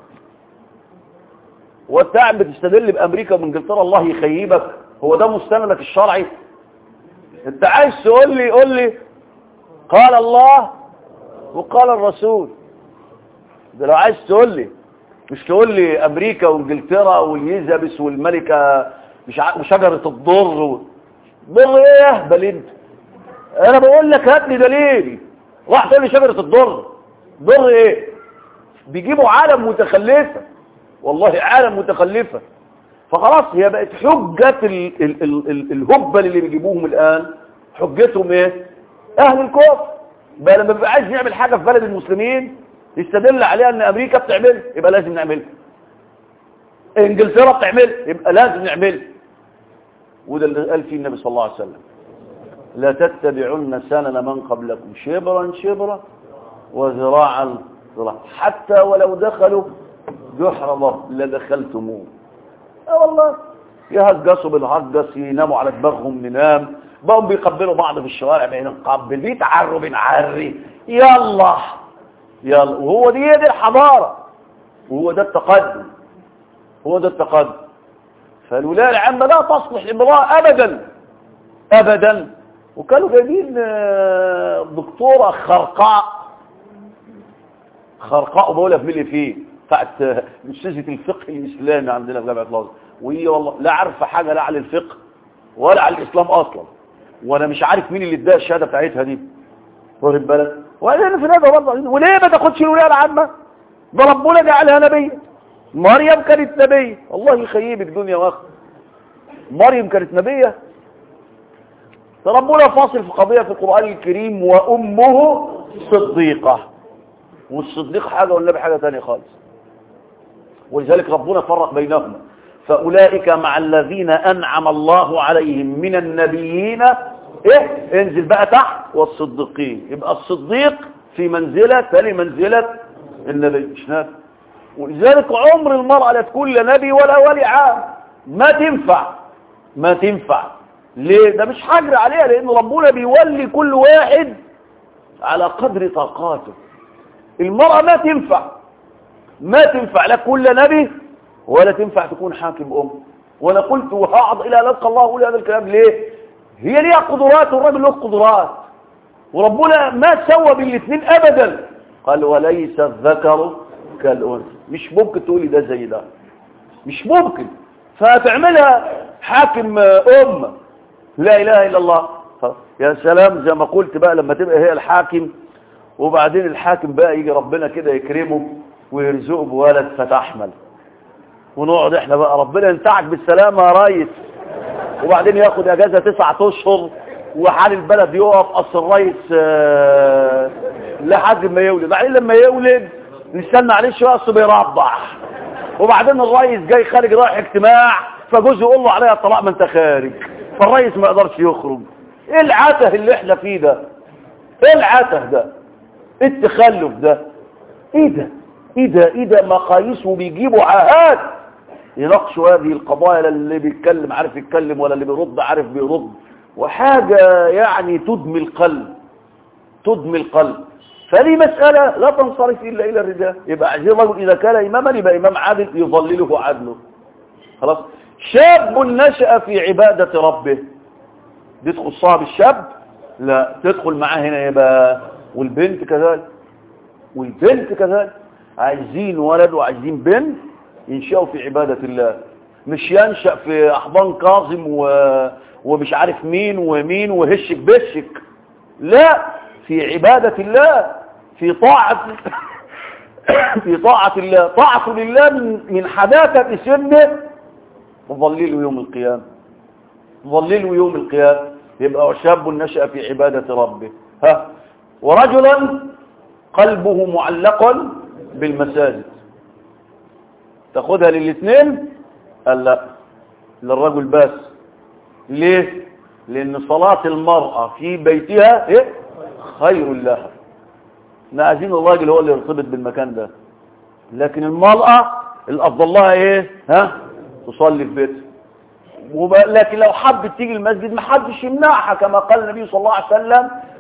وانت قاعد بتستدل بامريكا وانجلترا الله يخيبك هو ده مستندك الشرعي انت عايز تقول لي قول لي قال الله وقال الرسول ده لو عايز تقول لي مش تقول لي امريكا وانجلترا واليزابس والملكه مش ع... وشجره الضر و... ضر ايه يا اهبل انت انا بقول لك هات لي دليل راح تقول لي شجره الضر ضر ايه بيجيبوا عالم متخلفه والله عالم متخلفه فخلاص هي بقت حجه ال... ال... ال... ال... الهبل اللي بيجيبوهم الان حجتهم ايه اهل الكفر بقى لما بيبقى عايز يعمل حاجه في بلد المسلمين يستدل عليها ان امريكا بتعملها يبقى لازم نعملها انجلترا بتعملها يبقى لازم نعملها وده اللي قال فيه النبي صلى الله عليه وسلم لا تتبعن سنن من قبلكم شبرا شبرا وذراعا ذراعا حتى ولو دخلوا جحر ضب لدخلتموه اه والله يهجسوا بالهجس يناموا على دماغهم ننام بقوا بيقبلوا بعض في الشوارع بنقبل بيتعروا بنعري يلا يلا وهو دي دي الحضارة وهو ده التقدم هو ده التقدم فالولاية العامة لا تصلح امرأة أبدا أبدا وكانوا جايبين دكتورة خرقاء خرقاء وبقولها في ملي فيه بتاعت أستاذة الفقه الإسلامي عندنا في جامعة الأزهر وهي والله لا عارفة حاجة لا عن الفقه ولا عن الإسلام أصلا وأنا مش عارف مين اللي اداها الشهادة بتاعتها دي واخد بالك وأنا في هذا برضه وليه ما تاخدش الولاية العامة ده ربنا جعلها نبية مريم كانت نبية الله يخيبك دنيا واخر مريم كانت نبية ربنا فاصل في قضية في القرآن الكريم وأمه صديقة والصديق حاجة والنبي حاجة تانية خالص ولذلك ربنا فرق بينهما فأولئك مع الذين أنعم الله عليهم من النبيين إيه انزل بقى تحت والصديقين يبقى الصديق في منزلة تالي منزلة النبي مش نبي ولذلك عمر المرأة لا تكون لا نبي ولا ولي عام ما تنفع ما تنفع ليه ده مش حجر عليها لأن ربنا بيولي كل واحد على قدر طاقاته المرأة ما تنفع ما تنفع لا تكون لا نبي ولا تنفع تكون حاكم أم وانا قلت وهقعد إلى لقى الله أقول هذا الكلام ليه هي ليها قدرات والراجل له قدرات وربنا ما سوى بالاثنين أبدا قال وليس الذكر كالأنثى مش ممكن تقولي ده زي ده مش ممكن فتعملها حاكم أم لا إله إلا الله يا سلام زي ما قلت بقى لما تبقى هي الحاكم وبعدين الحاكم بقى يجي ربنا كده يكرمه ويرزقه بولد فتحمل ونقعد احنا بقى ربنا ينتعك بالسلامة يا ريس وبعدين ياخد اجازة تسعة اشهر وحال البلد يقف اصل الريس آه لحد ما يولد بعدين لما يولد نستنى عليه شويه اصل بيرضع وبعدين الريس جاي خارج رايح اجتماع فجوزه يقول له عليها الطلاق ما انت خارج فالريس ما يقدرش يخرج ايه العته اللي احنا فيه ده ايه العته ده ايه التخلف ده ايه ده ايه ده ايه ده مقاييس وبيجيبوا عاهات يناقشوا هذه القضايا لا اللي بيتكلم عارف يتكلم ولا اللي بيرد عارف بيرد وحاجة يعني تدمي القلب تدمي القلب فدي مسألة لا تنصرف إلا إلى الرجال يبقى عايزين الرجل إذا كان إماما يبقى إمام عادل يظلله عدله خلاص شاب نشأ في عبادة ربه دي تدخل صاحب الشاب لا تدخل معاه هنا يبقى والبنت كذلك والبنت كذلك عايزين ولد وعايزين بنت ينشأوا في عبادة الله مش ينشأ في أحضان كاظم و... ومش عارف مين ومين وهشك بشك لا في عبادة الله في طاعة في طاعة الله طاعة لله من, من حداثة سنه وظلله يوم القيامة ظلله يوم القيامة يبقى شاب نشأ في عبادة ربه ها ورجلا قلبه معلق بالمساجد تاخدها للاثنين قال لا للرجل بس ليه لان صلاة المرأة في بيتها ايه خير لها احنا عايزين الراجل هو اللي يرتبط بالمكان ده لكن المرأة الافضل لها ايه ها تصلي في بيتها وب... لكن لو حبت تيجي المسجد ما حدش يمنعها كما قال النبي صلى الله عليه وسلم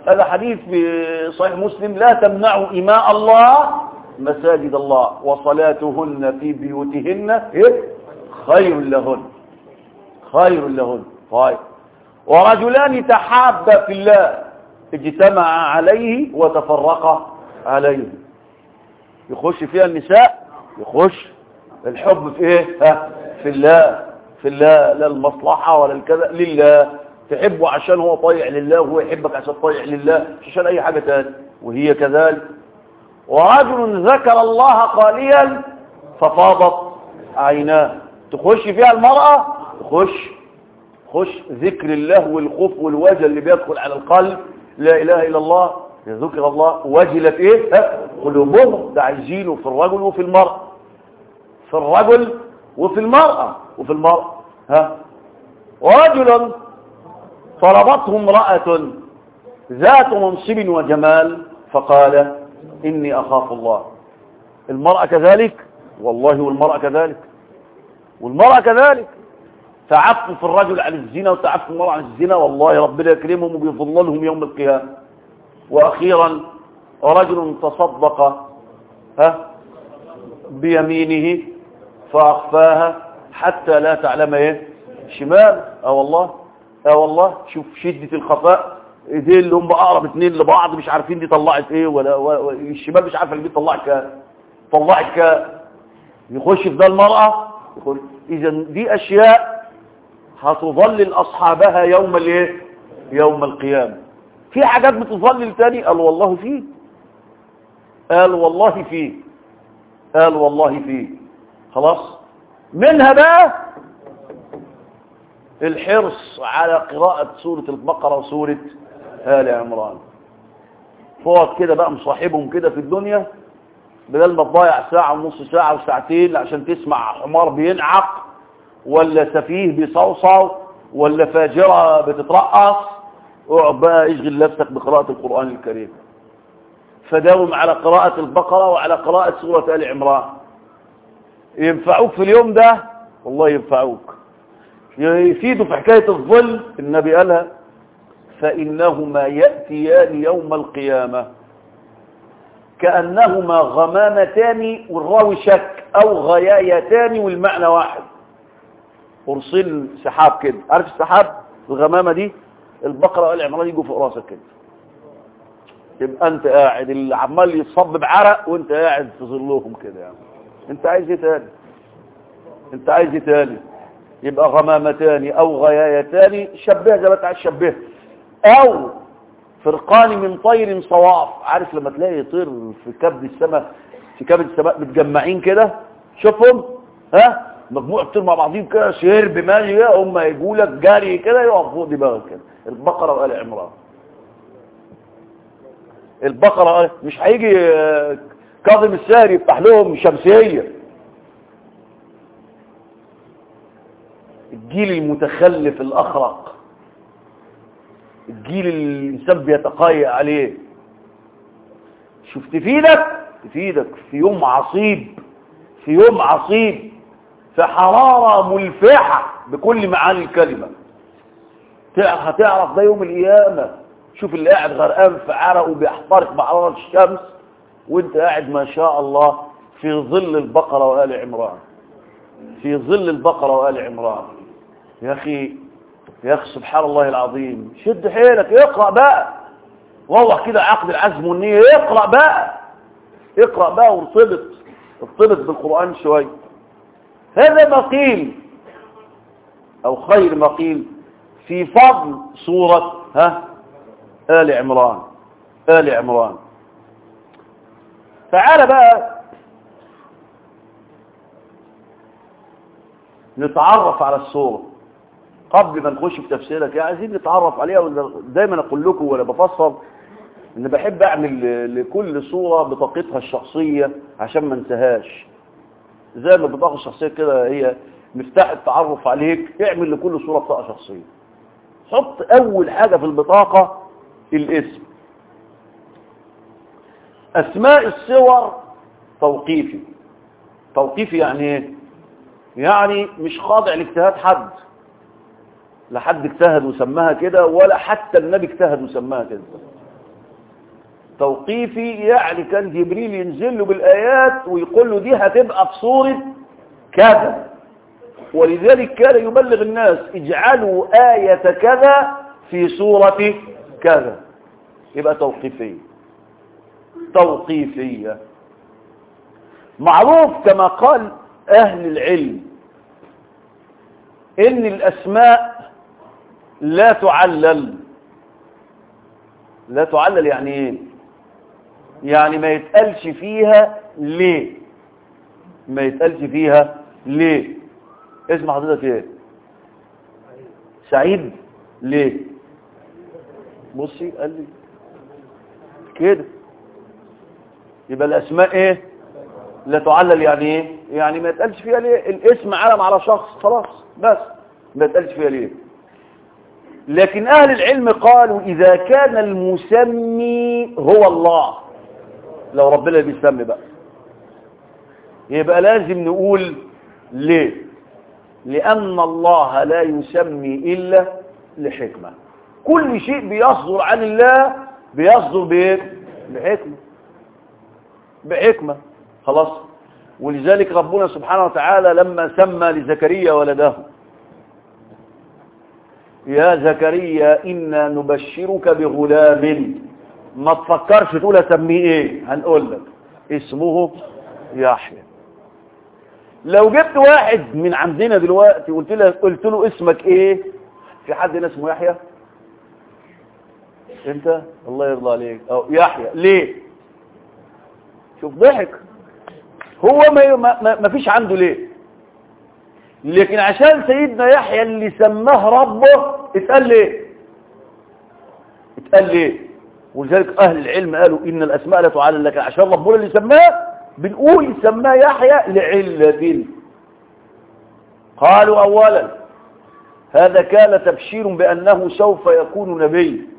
هذا حديث في صحيح مسلم لا تمنعوا إماء الله مساجد الله وصلاتهن في بيوتهن إيه؟ خير لهن خير لهن طيب ورجلان تحابا في الله اجتمعا عليه وتفرقا عليه يخش فيها النساء يخش الحب في ايه ها في الله في الله لا المصلحة ولا الكذا لله تحبه عشان هو طيع لله وهو يحبك عشان طيع لله مش عشان اي حاجة تاني وهي كذلك ورجل ذكر الله قاليا ففاضت عيناه تخش فيها المرأة تخش خش ذكر الله والخوف والوجل اللي بيدخل على القلب لا اله الا الله ذكر الله وجلت ايه ها؟ قلوبهم ده عايزينه في الرجل وفي المرأة في الرجل وفي المرأة وفي المرأة ها ورجل طلبته امرأة ذات منصب وجمال فقال إني أخاف الله المرأة كذلك والله والمرأة كذلك والمرأة كذلك تعفف الرجل عن الزنا وتعفف المرأة عن الزنا والله ربنا يكرمهم وبيظللهم يوم القيامة وأخيرا رجل تصدق ها بيمينه فأخفاها حتى لا تعلم ايه شمال اه والله اه والله شوف شدة الخفاء ايدين اللي هم اقرب اتنين لبعض مش عارفين دي طلعت ايه ولا, ولا الشمال مش عارفه اللي دي طلعت كام طلعت كام يخش في ده المرأة يقول اذا دي اشياء هتظلل اصحابها يوم الايه يوم القيامة في حاجات بتظلل تاني قال والله فيه قال والله فيه قال والله فيه خلاص منها بقى الحرص على قراءة سورة البقرة وسورة آل عمران فوق كده بقى مصاحبهم كده في الدنيا بدل ما تضيع ساعة ونص ساعة وساعتين عشان تسمع حمار بينعق ولا سفيه بيصوصو ولا فاجرة بتترقص اقعد بقى اشغل نفسك بقراءة القرآن الكريم فداوم على قراءة البقرة وعلى قراءة سورة آل عمران ينفعوك في اليوم ده والله ينفعوك يفيدوا في حكاية الظل النبي قالها فإنهما يأتيان يوم القيامة كأنهما غمامتان والراوي شك أو غيايتان والمعنى واحد أرسل سحاب كده عارف السحاب الغمامة دي البقرة والعمران يجوا فوق راسك كده تبقى انت قاعد اللي عمال يتصب بعرق وانت قاعد في ظلهم كده يعني انت عايز ايه تاني انت عايز ايه تاني يبقى غمامتان او غيايتان شبه زي ما انت عايز شبه او فرقان من طير صواف عارف لما تلاقي طير في كبد السماء في كبد السماء متجمعين كده شوفهم ها مجموعة طير مع بعضهم كده شرب ماشي هم يجوا لك جاري كده يقف فوق دماغك كده البقرة وآل عمران البقرة مش هيجي كاظم الساري يفتح لهم شمسية الجيل المتخلف الأخرق الجيل اللي الإنسان بيتقايع عليه شوف تفيدك تفيدك في يوم عصيب في يوم عصيب في حرارة ملفحة بكل معاني الكلمة هتعرف ده يوم القيامة شوف اللي قاعد غرقان في عرق وبيحترق بحرارة الشمس وانت قاعد ما شاء الله في ظل البقرة وآل عمران في ظل البقرة وآل عمران يا أخي يا أخي سبحان الله العظيم شد حيلك اقرأ بقى والله كده عقد العزم والنية اقرأ بقى اقرأ بقى وارتبط ارتبط بالقرآن شوي هذا ما قيل أو خير ما قيل في فضل سورة ها آل عمران آل عمران تعال بقى نتعرف على السورة قبل ما نخش في تفسيرك يا عايزين نتعرف عليها دايما اقول لكم وانا بفسر ان بحب اعمل لكل صورة بطاقتها الشخصية عشان ما انساهاش زي ما البطاقة الشخصية كده هي مفتاح التعرف عليك اعمل لكل صورة بطاقة شخصية حط اول حاجة في البطاقة الاسم اسماء الصور توقيفي توقيفي يعني ايه يعني مش خاضع لاجتهاد حد لا حد اجتهد وسماها كده ولا حتى النبي اجتهد وسماها كده توقيفي يعني كان جبريل ينزل له بالآيات ويقول له دي هتبقى في صورة كذا ولذلك كان يبلغ الناس اجعلوا آية كذا في صورة كذا يبقى توقيفية توقيفية معروف كما قال أهل العلم إن الأسماء لا تعلل لا تعلل يعني إيه يعني ما يتقالش فيها ليه ما يتقالش فيها ليه اسم حضرتك ايه سعيد ليه بصي قال لي كده يبقى الاسماء ايه لا تعلل يعني ايه يعني ما يتقالش فيها ليه الاسم علم على شخص خلاص بس ما يتقالش فيها ليه لكن اهل العلم قالوا اذا كان المسمي هو الله لو ربنا اللي بيسمي بقى يبقى لازم نقول ليه لأن الله لا يسمي إلا لحكمة كل شيء بيصدر عن الله بيصدر بإيه؟ بحكمة بحكمة خلاص ولذلك ربنا سبحانه وتعالى لما سمى لزكريا ولده يا زكريا إنا نبشرك بغلام ما تفكرش تقول اسميه ايه هنقول لك اسمه يحيى لو جبت واحد من عندنا دلوقتي قلت له قلت له اسمك ايه في حد هنا اسمه يحيى انت الله يرضى عليك او يحيى ليه شوف ضحك هو ما ما, ما فيش عنده ليه لكن عشان سيدنا يحيى اللي سماه ربه اتقال ليه اتقال ليه ولذلك اهل العلم قالوا ان الاسماء لا تعلل لك عشان ربنا اللي سماه بنقول سماه يحيى لعلة قالوا اولا هذا كان تبشير بانه سوف يكون نبي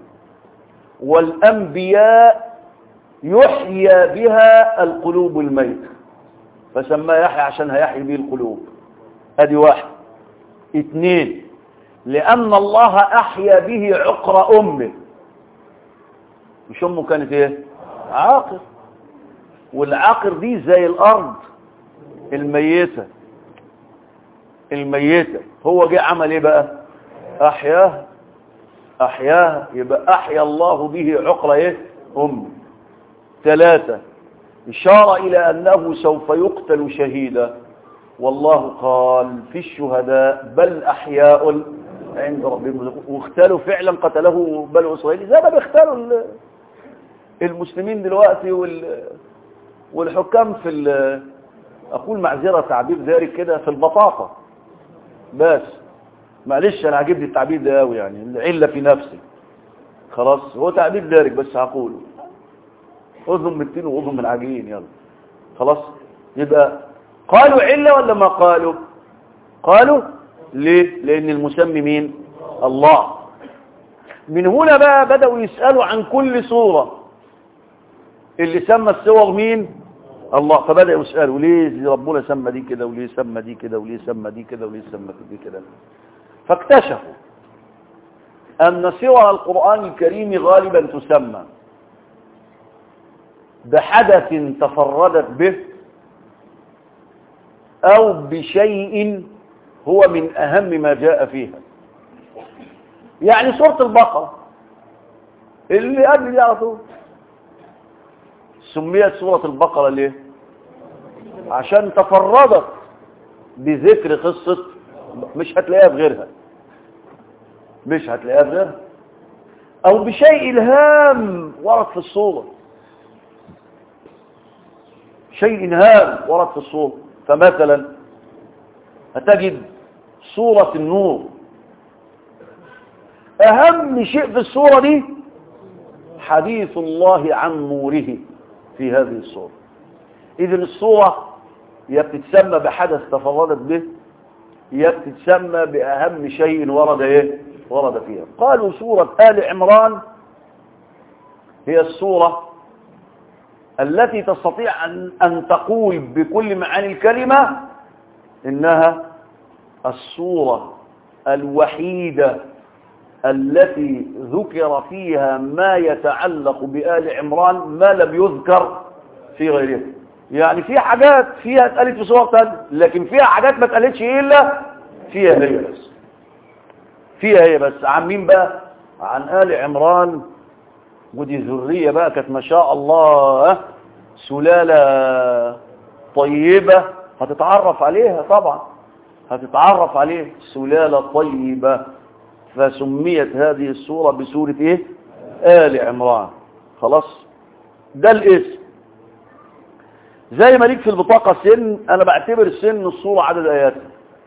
والانبياء يحيى بها القلوب الميتة فسماه يحيى عشان هيحيي به القلوب ادي واحد اثنين لان الله احيا به عقر امه مش امه كانت ايه عاقر والعاقر دي زي الارض الميتة الميتة هو جه عمل ايه بقى احياها احياها يبقى احيا الله به عقر ايه امه ثلاثة اشار الى انه سوف يقتل شهيدا والله قال في الشهداء بل احياء عند ربهم واختلوا فعلا قتله بنو اسرائيل زي ما بيختاروا المسلمين دلوقتي وال والحكام في اقول معذره تعبير ذلك كده في البطاطا بس معلش انا عاجبني التعبير ده قوي يعني العله في نفسي خلاص هو تعبير دارج بس هقوله اذن من التين واذن من العجين يلا خلاص يبقى قالوا عله ولا ما قالوا قالوا ليه لان المسمي مين الله من هنا بقى بدأوا يسألوا عن كل صورة اللي سمى الصور مين الله فبدأوا يسألوا ليه ربنا سمى دي كده وليه سمى دي كده وليه سمى دي كده وليه سمى دي كده فاكتشفوا أن صور القرآن الكريم غالبا تسمى بحدث تفردت به أو بشيء هو من أهم ما جاء فيها يعني سورة البقرة اللي قبل دي على طول سميت سورة البقرة ليه عشان تفردت بذكر قصة مش هتلاقيها بغيرها مش هتلاقيها بغيرها او بشيء الهام ورد في الصورة شيء هام ورد في الصورة فمثلا هتجد صورة النور اهم شيء في الصورة دي حديث الله عن نوره في هذه الصورة اذا الصورة يا بتتسمى بحدث تفردت به يا بتتسمى باهم شيء ورد ايه ورد فيها قالوا سورة آل عمران هي الصورة التي تستطيع أن, أن تقول بكل معاني الكلمة إنها الصورة الوحيدة التي ذكر فيها ما يتعلق بآل عمران ما لم يذكر في غيرها يعني في حاجات فيها اتقالت في صور تانية لكن فيها حاجات ما اتقالتش إلا فيها هي بس فيها هي بس عن مين بقى عن آل عمران ودي ذرية بقى كانت ما شاء الله سلالة طيبة هتتعرف عليها طبعا هتتعرف عليه سلالة طيبة فسميت هذه السورة بسورة ايه آل عمران خلاص ده الاسم زي ما ليك في البطاقة سن انا بعتبر سن السورة عدد اياتها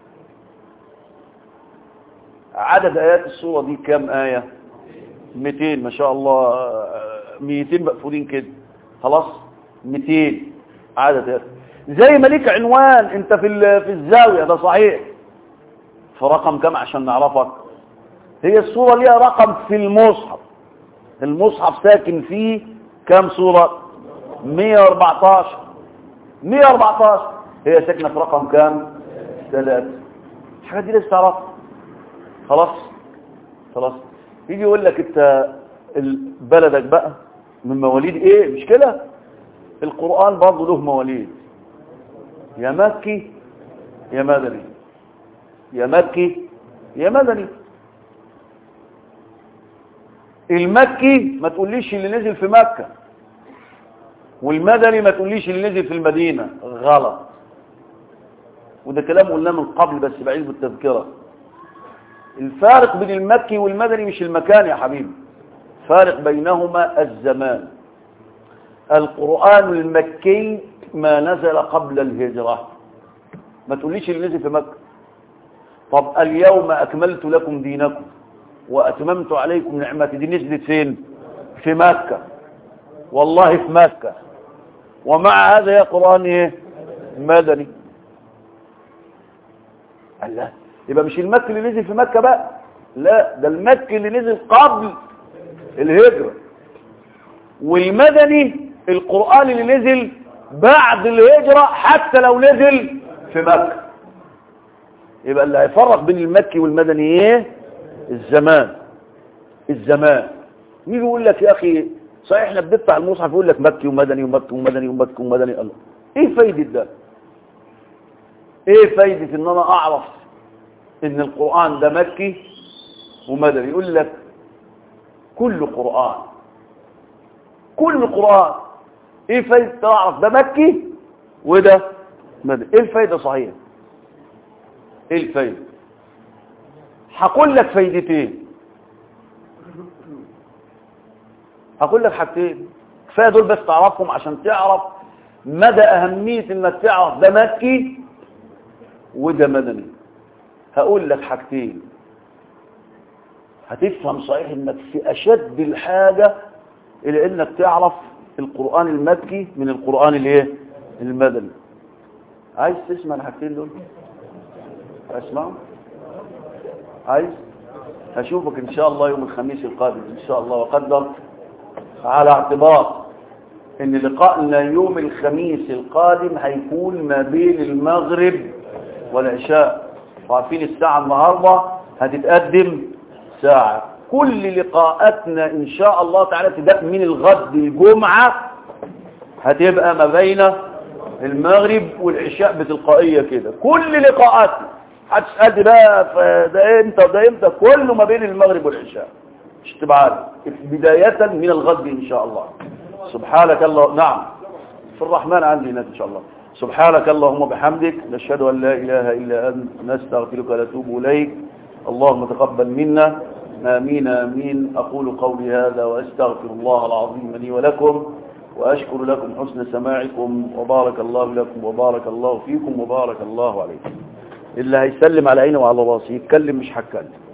عدد ايات السورة دي كام آية 200 ما شاء الله 200 مقفولين كده خلاص 200 عدد ايات زي ما ليك عنوان انت في في الزاوية ده صحيح فرقم كم عشان نعرفك هي الصورة ليها رقم في المصحف المصحف ساكن فيه كم صورة 114 114 هي ساكنة في رقم كام ثلاثة الحاجات دي لسه تعرفها خلاص خلاص يجي يقول لك انت بلدك بقى من مواليد ايه مش كده القرآن برضه له مواليد يا مكي يا مدني يا مكي يا مدني المكي ما تقوليش اللي نزل في مكة والمدني ما تقوليش اللي نزل في المدينة غلط وده كلام قلناه من قبل بس بعيد بالتذكرة الفارق بين المكي والمدني مش المكان يا حبيبي فارق بينهما الزمان القرآن المكي ما نزل قبل الهجرة ما تقوليش اللي نزل في مكة طب اليوم أكملت لكم دينكم وأتممت عليكم نعمتي دي نزلت فين في مكة والله في مكة ومع هذا يا قرآن ايه مدني الله يبقى مش المكي اللي نزل في مكة بقى لا ده المكي اللي نزل قبل الهجرة والمدني القرآن اللي نزل بعد الهجرة حتى لو نزل في مكة يبقى اللي هيفرق بين المكي والمدني ايه الزمان الزمان مين يقول لك يا اخي صحيح احنا بندفع المصحف يقول لك مكي ومدني ومكي ومدني ومكي ومدني الله ايه فايدة ده ايه فايدة ان انا اعرف ان القرآن ده مكي ومدني يقول لك كل قرآن كل قرآن ايه فايدة تعرف ده مكي وده مدني ايه الفايدة صحيح ايه الفايدة هقول لك فايدتين هقول لك حاجتين كفايه دول بس تعرفهم عشان تعرف مدى اهميه انك تعرف ده مكي وده مدني هقول لك حاجتين هتفهم صحيح انك في اشد الحاجه الى انك تعرف القران المكي من القران الايه المدني عايز تسمع الحاجتين دول اسمعهم عايز هشوفك ان شاء الله يوم الخميس القادم ان شاء الله وقدر على اعتبار ان لقائنا يوم الخميس القادم هيكون ما بين المغرب والعشاء وعارفين الساعة النهاردة هتتقدم ساعة كل لقاءاتنا ان شاء الله تعالى تبدأ من الغد الجمعة هتبقى ما بين المغرب والعشاء بتلقائية كده كل لقاءاتنا هتسأل بقى ده امتى وده امتى كله ما بين المغرب والعشاء مش تبقى عارف بداية من الغد ان شاء الله سبحانك الله نعم في الرحمن عندي هناك ان شاء الله سبحانك اللهم بحمدك نشهد ان لا اله الا انت نستغفرك ونتوب اليك اللهم تقبل منا امين امين اقول قولي هذا واستغفر الله العظيم لي ولكم واشكر لكم حسن سماعكم وبارك الله لكم وبارك الله فيكم وبارك الله عليكم اللي هيسلم على عينه وعلى راسه يتكلم مش هتكلم